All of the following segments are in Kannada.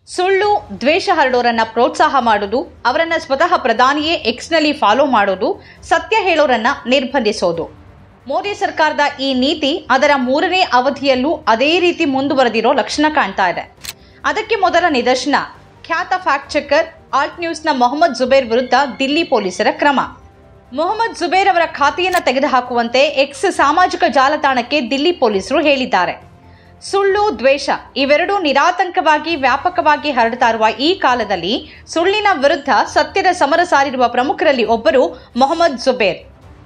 ಸುಳ್ಳು ದ್ವೇಷ ಹರಡೋರನ್ನ ಪ್ರೋತ್ಸಾಹ ಮಾಡೋದು ಅವರನ್ನ ಸ್ವತಃ ಪ್ರಧಾನಿಯೇ ಎಕ್ಸ್ನಲ್ಲಿ ಫಾಲೋ ಮಾಡೋದು ಸತ್ಯ ಹೇಳೋರನ್ನ ನಿರ್ಬಂಧಿಸೋದು ಮೋದಿ ಸರ್ಕಾರದ ಈ ನೀತಿ ಅದರ ಮೂರನೇ ಅವಧಿಯಲ್ಲೂ ಅದೇ ರೀತಿ ಮುಂದುವರೆದಿರೋ ಲಕ್ಷಣ ಕಾಣ್ತಾ ಇದೆ ಅದಕ್ಕೆ ಮೊದಲ ನಿದರ್ಶನ ಖ್ಯಾತ ಫ್ಯಾಕ್ಟ್ ಚೆಕರ್ ಆಲ್ಟ್ ನ್ಯೂಸ್ನ ಮೊಹಮ್ಮದ್ ಜುಬೇರ್ ವಿರುದ್ಧ ದಿಲ್ಲಿ ಪೊಲೀಸರ ಕ್ರಮ ಮೊಹಮ್ಮದ್ ಜುಬೇರ್ ಅವರ ಖಾತೆಯನ್ನು ತೆಗೆದುಹಾಕುವಂತೆ ಎಕ್ಸ್ ಸಾಮಾಜಿಕ ಜಾಲತಾಣಕ್ಕೆ ದಿಲ್ಲಿ ಪೊಲೀಸರು ಹೇಳಿದ್ದಾರೆ ಸುಳ್ಳು ದ್ವೇಷ ಇವೆರಡೂ ನಿರಾತಂಕವಾಗಿ ವ್ಯಾಪಕವಾಗಿ ಹರಡ್ತಾ ಇರುವ ಈ ಕಾಲದಲ್ಲಿ ಸುಳ್ಳಿನ ವಿರುದ್ಧ ಸತ್ಯದ ಸಮರ ಸಾರಿರುವ ಪ್ರಮುಖರಲ್ಲಿ ಒಬ್ಬರು ಮೊಹಮ್ಮದ್ ಜುಬೇರ್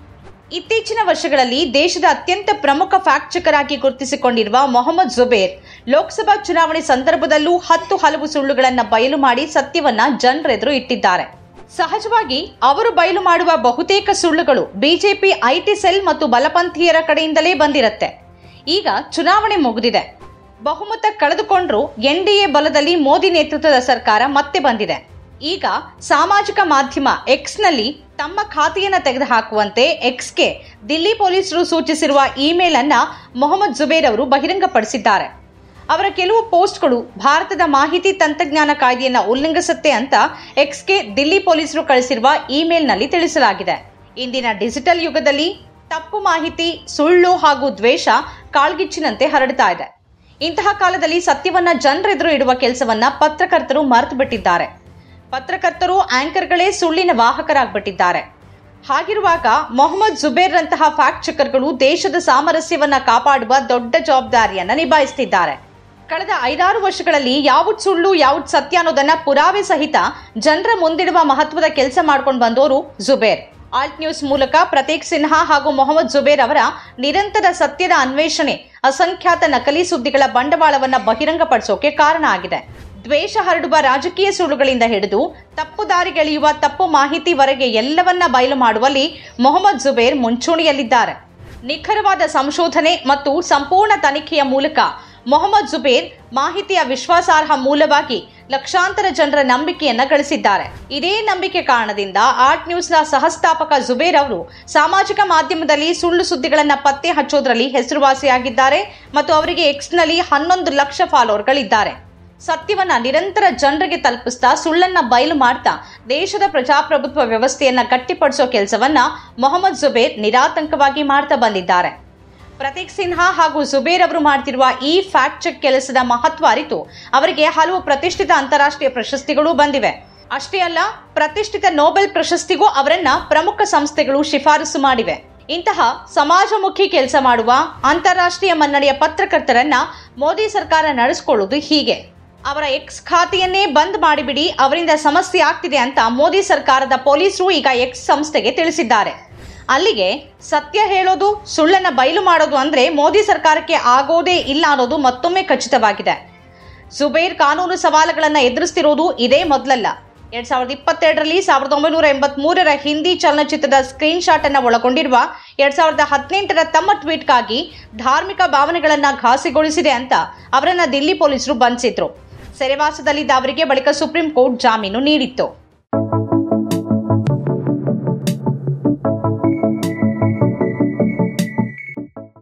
ಇತ್ತೀಚಿನ ವರ್ಷಗಳಲ್ಲಿ ದೇಶದ ಅತ್ಯಂತ ಪ್ರಮುಖ ಫ್ಯಾಕ್ಟ್ ಚೆಕರ್ ಆಗಿ ಗುರುತಿಸಿಕೊಂಡಿರುವ ಮೊಹಮ್ಮದ್ ಜುಬೇರ್ ಲೋಕಸಭಾ ಚುನಾವಣೆ ಸಂದರ್ಭದಲ್ಲೂ ಹತ್ತು ಹಲವು ಸುಳ್ಳುಗಳನ್ನು ಬಯಲು ಮಾಡಿ ಸತ್ಯವನ್ನ ಜನರೆದುರು ಇಟ್ಟಿದ್ದಾರೆ ಸಹಜವಾಗಿ ಅವರು ಬಯಲು ಮಾಡುವ ಬಹುತೇಕ ಸುಳ್ಳುಗಳು ಬಿಜೆಪಿ ಐಟಿ ಸೆಲ್ ಮತ್ತು ಬಲಪಂಥೀಯರ ಕಡೆಯಿಂದಲೇ ಬಂದಿರತ್ತೆ ಈಗ ಚುನಾವಣೆ ಮುಗಿದಿದೆ ಬಹುಮತ ಕಳೆದುಕೊಂಡ್ರು ಎನ್ಡಿಎ ಬಲದಲ್ಲಿ ಮೋದಿ ನೇತೃತ್ವದ ಸರ್ಕಾರ ಮತ್ತೆ ಬಂದಿದೆ ಈಗ ಸಾಮಾಜಿಕ ಮಾಧ್ಯಮ ಎಕ್ಸ್ನಲ್ಲಿ ತಮ್ಮ ಖಾತೆಯನ್ನು ತೆಗೆದುಹಾಕುವಂತೆ ಎಕ್ಸ್ಗೆ ದಿಲ್ಲಿ ಪೊಲೀಸರು ಸೂಚಿಸಿರುವ ಇಮೇಲ್ ಅನ್ನ ಮೊಹಮ್ಮದ್ ಜುಬೇರ್ ಅವರು ಬಹಿರಂಗಪಡಿಸಿದ್ದಾರೆ ಅವರ ಕೆಲವು ಪೋಸ್ಟ್ಗಳು ಭಾರತದ ಮಾಹಿತಿ ತಂತ್ರಜ್ಞಾನ ಕಾಯ್ದೆಯನ್ನ ಉಲ್ಲಂಘಿಸುತ್ತೆ ಅಂತ ಎಕ್ಸ್ಗೆ ದಿಲ್ಲಿ ಪೊಲೀಸರು ಕಳಿಸಿರುವ ಇಮೇಲ್ನಲ್ಲಿ ತಿಳಿಸಲಾಗಿದೆ ಇಂದಿನ ಡಿಜಿಟಲ್ ಯುಗದಲ್ಲಿ ತಪ್ಪು ಮಾಹಿತಿ ಸುಳ್ಳು ಹಾಗೂ ದ್ವೇಷ ಕಾಳ್ಗಿಚ್ಚಿನಂತೆ ಹರಡ್ತಾ ಇದೆ ಇಂತಹ ಕಾಲದಲ್ಲಿ ಸತ್ಯವನ್ನ ಜನರೆದುರು ಇಡುವ ಕೆಲಸವನ್ನ ಪತ್ರಕರ್ತರು ಮರೆತು ಬಿಟ್ಟಿದ್ದಾರೆ ಪತ್ರಕರ್ತರು ಆಂಕರ್ಗಳೇ ಸುಳ್ಳಿನ ವಾಹಕರಾಗ್ಬಿಟ್ಟಿದ್ದಾರೆ ಹಾಗಿರುವಾಗ ಮೊಹಮ್ಮದ್ ಜುಬೇರ್ರಂತಹ ಫ್ಯಾಕ್ಟ್ ಚೆಕರ್ಗಳು ದೇಶದ ಸಾಮರಸ್ಯವನ್ನ ಕಾಪಾಡುವ ದೊಡ್ಡ ಜವಾಬ್ದಾರಿಯನ್ನ ನಿಭಾಯಿಸುತ್ತಿದ್ದಾರೆ ಕಳೆದ ಐದಾರು ವರ್ಷಗಳಲ್ಲಿ ಯಾವ್ದು ಸುಳ್ಳು ಯಾವ್ದು ಸತ್ಯ ಅನ್ನೋದನ್ನ ಪುರಾವೆ ಸಹಿತ ಜನರ ಮುಂದಿಡುವ ಮಹತ್ವದ ಕೆಲಸ ಮಾಡ್ಕೊಂಡು ಬಂದವರು ಜುಬೇರ್ ಆಲ್ಟ್ ನ್ಯೂಸ್ ಮೂಲಕ ಪ್ರತೀಕ್ ಸಿನ್ಹಾ ಹಾಗೂ ಮೊಹಮ್ಮದ್ ಜುಬೇರ್ ಅವರ ನಿರಂತರ ಸತ್ಯದ ಅನ್ವೇಷಣೆ ಅಸಂಖ್ಯಾತ ನಕಲಿ ಸುದ್ದಿಗಳ ಬಂಡವಾಳವನ್ನ ಬಹಿರಂಗಪಡಿಸೋಕೆ ಕಾರಣ ಆಗಿದೆ ದ್ವೇಷ ಹರಡುವ ರಾಜಕೀಯ ಸುಳ್ಳುಗಳಿಂದ ಹಿಡಿದು ತಪ್ಪು ದಾರಿಗೆಳೆಯುವ ತಪ್ಪು ಮಾಹಿತಿವರೆಗೆ ಎಲ್ಲವನ್ನ ಬಯಲು ಮಾಡುವಲ್ಲಿ ಮೊಹಮ್ಮದ್ ಜುಬೇರ್ ಮುಂಚೂಣಿಯಲ್ಲಿದ್ದಾರೆ ನಿಖರವಾದ ಸಂಶೋಧನೆ ಮತ್ತು ಸಂಪೂರ್ಣ ತನಿಖೆಯ ಮೂಲಕ ಮೊಹಮ್ಮದ್ ಜುಬೇರ್ ಮಾಹಿತಿಯ ವಿಶ್ವಾಸಾರ್ಹ ಮೂಲವಾಗಿ ಲಕ್ಷಾಂತರ ಜನರ ನಂಬಿಕೆಯನ್ನ ಗಳಿಸಿದ್ದಾರೆ ಇದೇ ನಂಬಿಕೆ ಕಾರಣದಿಂದ ಆರ್ಟ್ ನ್ಯೂಸ್ನ ಸಹಸ್ಥಾಪಕ ಜುಬೇರ್ ಅವರು ಸಾಮಾಜಿಕ ಮಾಧ್ಯಮದಲ್ಲಿ ಸುಳ್ಳು ಸುದ್ದಿಗಳನ್ನ ಪತ್ತೆ ಹಚ್ಚೋದ್ರಲ್ಲಿ ಹೆಸರುವಾಸಿಯಾಗಿದ್ದಾರೆ ಮತ್ತು ಅವರಿಗೆ ಎಕ್ಸ್ನಲ್ಲಿ ಹನ್ನೊಂದು ಲಕ್ಷ ಫಾಲೋವರ್ಗಳಿದ್ದಾರೆ ಸತ್ಯವನ್ನ ನಿರಂತರ ಜನರಿಗೆ ತಲುಪಿಸ್ತಾ ಸುಳ್ಳನ್ನ ಬಯಲು ಮಾಡ್ತಾ ದೇಶದ ಪ್ರಜಾಪ್ರಭುತ್ವ ವ್ಯವಸ್ಥೆಯನ್ನ ಗಟ್ಟಿಪಡಿಸೋ ಕೆಲಸವನ್ನ ಮೊಹಮ್ಮದ್ ಜುಬೇರ್ ನಿರಾತಂಕವಾಗಿ ಮಾಡ್ತಾ ಬಂದಿದ್ದಾರೆ ಪ್ರತೀಕ್ ಸಿನ್ಹಾ ಹಾಗೂ ಜುಬೇರ್ ಅವರು ಮಾಡ್ತಿರುವ ಈ ಫ್ಯಾಕ್ಟ್ ಚೆಕ್ ಕೆಲಸದ ಮಹತ್ವ ಅರಿತು ಅವರಿಗೆ ಹಲವು ಪ್ರತಿಷ್ಠಿತ ಅಂತಾರಾಷ್ಟ್ರೀಯ ಪ್ರಶಸ್ತಿಗಳು ಬಂದಿವೆ ಅಷ್ಟೇ ಅಲ್ಲ ಪ್ರತಿಷ್ಠಿತ ನೊಬೆಲ್ ಪ್ರಶಸ್ತಿಗೂ ಅವರನ್ನ ಪ್ರಮುಖ ಸಂಸ್ಥೆಗಳು ಶಿಫಾರಸು ಮಾಡಿವೆ ಇಂತಹ ಸಮಾಜಮುಖಿ ಕೆಲಸ ಮಾಡುವ ಅಂತಾರಾಷ್ಟ್ರೀಯ ಮನ್ನಣೆಯ ಪತ್ರಕರ್ತರನ್ನ ಮೋದಿ ಸರ್ಕಾರ ನಡೆಸಿಕೊಳ್ಳುವುದು ಹೀಗೆ ಅವರ ಎಕ್ಸ್ ಖಾತೆಯನ್ನೇ ಬಂದ್ ಮಾಡಿಬಿಡಿ ಅವರಿಂದ ಸಮಸ್ಯೆ ಆಗ್ತಿದೆ ಅಂತ ಮೋದಿ ಸರ್ಕಾರದ ಪೊಲೀಸರು ಈಗ ಎಕ್ಸ್ ಸಂಸ್ಥೆಗೆ ತಿಳಿಸಿದ್ದಾರೆ ಅಲ್ಲಿಗೆ ಸತ್ಯ ಹೇಳೋದು ಸುಳ್ಳನ್ನ ಬಯಲು ಮಾಡೋದು ಅಂದ್ರೆ ಮೋದಿ ಸರ್ಕಾರಕ್ಕೆ ಆಗೋದೇ ಇಲ್ಲ ಅನ್ನೋದು ಮತ್ತೊಮ್ಮೆ ಖಚಿತವಾಗಿದೆ ಜುಬೇರ್ ಕಾನೂನು ಸವಾಲುಗಳನ್ನು ಎದುರಿಸ್ತಿರೋದು ಇದೇ ಮೊದಲಲ್ಲ ಎರಡ್ ಸಾವಿರದ ಇಪ್ಪತ್ತೆರಡರಲ್ಲಿ ಸಾವಿರದ ಒಂಬೈನೂರ ಎಂಬತ್ ಮೂರರ ಹಿಂದಿ ಚಲನಚಿತ್ರದ ಸ್ಕ್ರೀನ್ ಶಾಟ್ ಅನ್ನ ಒಳಗೊಂಡಿರುವ ಎರಡ್ ಸಾವಿರದ ಹದಿನೆಂಟರ ತಮ್ಮ ಟ್ವೀಟ್ಗಾಗಿ ಧಾರ್ಮಿಕ ಭಾವನೆಗಳನ್ನ ಘಾಸಿಗೊಳಿಸಿದೆ ಅಂತ ಅವರನ್ನ ದಿಲ್ಲಿ ಪೊಲೀಸರು ಬಂಧಿಸಿದ್ರು ಸೆರೆವಾಸದಲ್ಲಿದ್ದ ಅವರಿಗೆ ಬಳಿಕ ಸುಪ್ರೀಂ ಕೋರ್ಟ್ ಜಾಮೀನು ನೀಡಿತ್ತು